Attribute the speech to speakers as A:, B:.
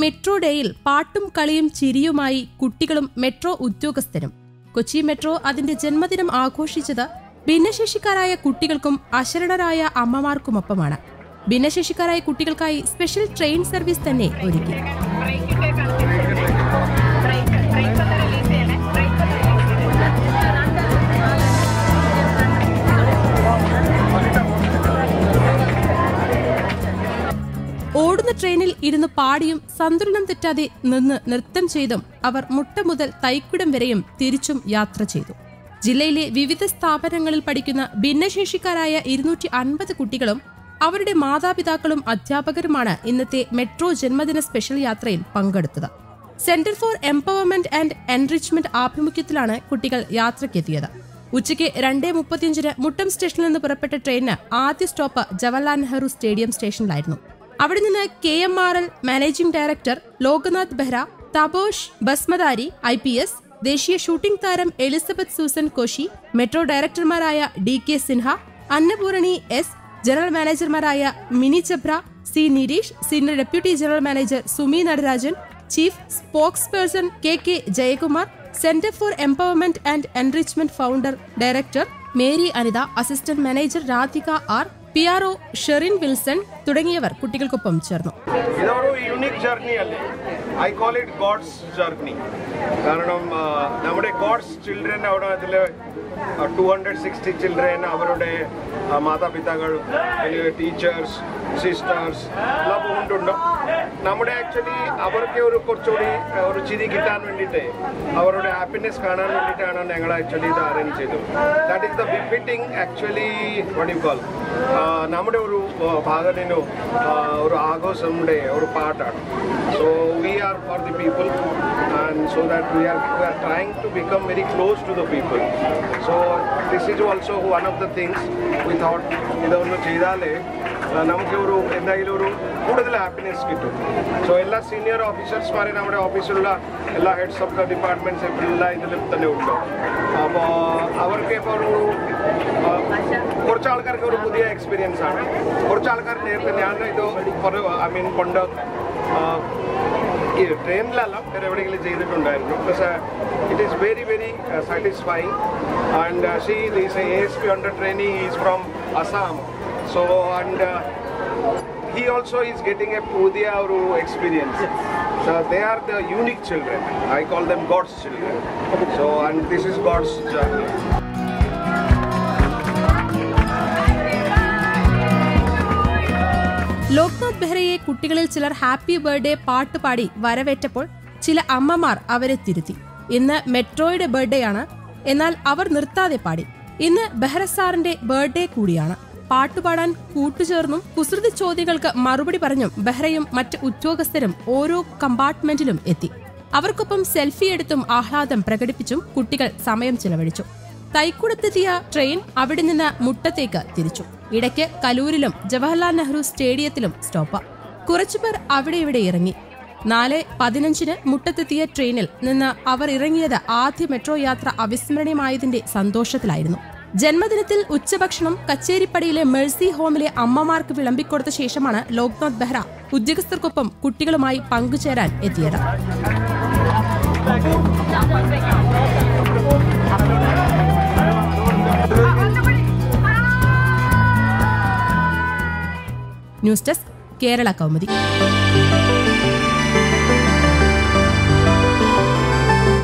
A: Metro ഡേയിൽ പാട്ടും കളിയും ചിരിയുമായി കുട്ടികളും മെട്രോ ഉദ്യോഗസ്ഥരും കൊച്ചി മെട്രോ അതിന്റെ ജന്മദിനം ആഘോഷിച്ചത് ഭിന്നശേഷിക്കാരായ കുട്ടികൾക്കും അശരണരായ അമ്മമാർക്കുമൊപ്പമാണ് ഭിന്നശേഷിക്കാരായ കുട്ടികൾക്കായി സ്പെഷ്യൽ ട്രെയിൻ സർവീസ് തന്നെ ഒരുക്കി ഓടുന്ന ട്രെയിനിൽ ഇരുന്ന് പാടിയും സന്തുലനം തെറ്റാതെ നിന്ന് നൃത്തം ചെയ്തും അവർ മുട്ട മുതൽ തൈക്കുടം വരെയും തിരിച്ചും യാത്ര ചെയ്തു ജില്ലയിലെ വിവിധ സ്ഥാപനങ്ങളിൽ പഠിക്കുന്ന ഭിന്നശേഷിക്കാരായ ഇരുന്നൂറ്റി അൻപത് കുട്ടികളും അവരുടെ മാതാപിതാക്കളും അധ്യാപകരുമാണ് ഇന്നത്തെ മെട്രോ ജന്മദിന സ്പെഷ്യൽ യാത്രയിൽ പങ്കെടുത്തത് centre for empowerment and enrichment ആഭിമുഖ്യത്തിലാണ് കുട്ടികൾ യാത്രയ്ക്കെത്തിയത് ഉച്ചയ്ക്ക് രണ്ടേ മുപ്പത്തിയഞ്ചിന് മുട്ടം സ്റ്റേഷനിൽ നിന്ന് പുറപ്പെട്ട ട്രെയിനിന് ആദ്യ സ്റ്റോപ്പ് ജവഹർലാൽ നെഹ്റു സ്റ്റേഡിയം സ്റ്റേഷനിലായിരുന്നു അവിടെ നിന്ന് K M R L managing director Loknath Behera Tapas Basumatary I P S ദേശീയ ഷൂട്ടിംഗ് താരം എലിസബത്ത് സൂസൻ കോശി മെട്രോ ഡയറക്ടർമാരായ D K Sinha Annapoorani S general മാനേജർമാരായ Mini Chhabra C Nireesh senior deputy general manager Sumi Natarajan chief spokesperson K K Jayakumar centre for empowerment and enrichment founder director Mary Anitha assistant manager Radhika R P R O Sherin Wilson തുടങ്ങിയവർ കുട്ടികൾക്കൊപ്പം ചേർന്നു
B: ഇതൊരു unique journey അല്ലേ I call it God's journey കാരണം ആ, നമ്മുടെ God's children അവിടെ അതിൽ ടു ഹൺഡ്രഡ് സിക്സ്റ്റി ചിൽഡ്രൻ അവരുടെ ആ, മാതാപിതാക്കൾ ടീച്ചേഴ്സ് സിസ്റ്റേഴ്സ് എല്ലാം പോകുന്നുണ്ട് നമ്മുടെ ആക്ച്വലി അവർക്ക് ഒരു കുറച്ചുകൂടി ആ, ഒരു ചിരി കിട്ടാൻ വേണ്ടിയിട്ട് അവരുടെ ഹാപ്പിനെസ് കാണാൻ വേണ്ടിയിട്ടാണ് ഞങ്ങൾ ആക്ച്വലി ഇത് അറേഞ്ച് ചെയ്തത് that is the befitting actually what you call നമ്മുടെ ഒരു ആ, ഭാഗത്തിനു ആ, ഒരു ആഘോഷമുടെ ഒരു പാട്ടാണ് so we are for the people and so that we are we are trying to become very close to the people so this is also one of the things we thought ഇതൊന്ന് ചെയ്താലേ ആ, നമുക്ക് ഒരു എന്തെങ്കിലും ഒരു കൂടുതൽ happiness കിട്ടും so എല്ലാ സീനിയർ ഓഫീസേഴ്സ്മാരെ നമ്മുടെ ഓഫീസിലുള്ള എല്ലാ ഹെഡ്സ് ഓഫ് ദ ഡിപ്പാർട്ട്മെന്റ്സ് എല്ലാ ഇതിലും തന്നെ ഉണ്ട് അപ്പോൾ അവർക്ക് ഇപ്പോൾ ഒരു ആ, കുറച്ച് ആൾക്കാർക്ക് ഒരു പുതിയ എക്സ്പീരിയൻസ് ആണ് കുറച്ച് ആൾക്കാർ നേരത്തെ ഞാൻ ഇത് ഐ മീൻ കൊണ്ട് ആ, ഈ ട്രെയിനിലല്ല വേറെ എവിടെയെങ്കിലും ചെയ്തിട്ടുണ്ടായിരുന്നു പക്ഷേ it is very very satisfying and she this A S P under training is from Assam so and he also is getting a pudiya oru experience. So they are the unique children. I call them God's children. So and this is God's journey.
A: Loknath ബെഹ്റയെ കുട്ടികളിൽ ചിലർ happy birthday പാട്ട് പാടി വരവേറ്റപ്പോൾ ചില അമ്മമാർ അവരെ തിരുത്തി ഇന്ന് മെട്രോയുടെ ബർത്ത്ഡേ ആണ് എന്നാൽ അവർ നിർത്താതെ പാടി ഇന്ന് ബെഹ്റ സാറിന്റെ ബർത്ത്ഡേ കൂടിയാണ് പാട്ടുപാടാൻ കൂട്ടുചേർന്നും കുസൃതി ചോദ്യങ്ങൾക്ക് മറുപടി പറഞ്ഞും ബെഹ്റയും മറ്റ് ഉദ്യോഗസ്ഥരും ഓരോ കമ്പാർട്ട്മെന്റിലും എത്തി അവർക്കൊപ്പം സെൽഫി എടുത്തും ആഹ്ലാദം പ്രകടിപ്പിച്ചും കുട്ടികൾ സമയം ചിലവഴിച്ചു തൈക്കുടത്തെത്തിയ ട്രെയിൻ അവിടെ നിന്ന് മുട്ടത്തേക്ക് തിരിച്ചു ഇടയ്ക്ക് കലൂരിലും ജവഹർലാൽ നെഹ്റു സ്റ്റേഡിയത്തിലും സ്റ്റോപ്പ് കുറച്ചുപേർ അവിടെ ഇവിടെ ഇറങ്ങി നാല് പതിനഞ്ചിന് മുട്ടത്തെത്തിയ ട്രെയിനിൽ നിന്ന് അവർ ഇറങ്ങിയത് ആദ്യ മെട്രോ യാത്ര അവിസ്മരണീയമായതിന്റെ സന്തോഷത്തിലായിരുന്നു ജന്മദിനത്തിൽ ഉച്ചഭക്ഷണം കച്ചേരിപ്പടിയിലെ മെഴ്സി ഹോമിലെ അമ്മമാർക്ക് വിളമ്പിക്കൊടുത്ത ശേഷമാണ് ലോക്നാഥ് ബെഹ്റ ഉദ്യോഗസ്ഥർക്കൊപ്പം കുട്ടികളുമായി പങ്കുചേരാൻ എത്തിയത് ന്യൂസ് ഡെസ്ക് കേരള കൗമുദി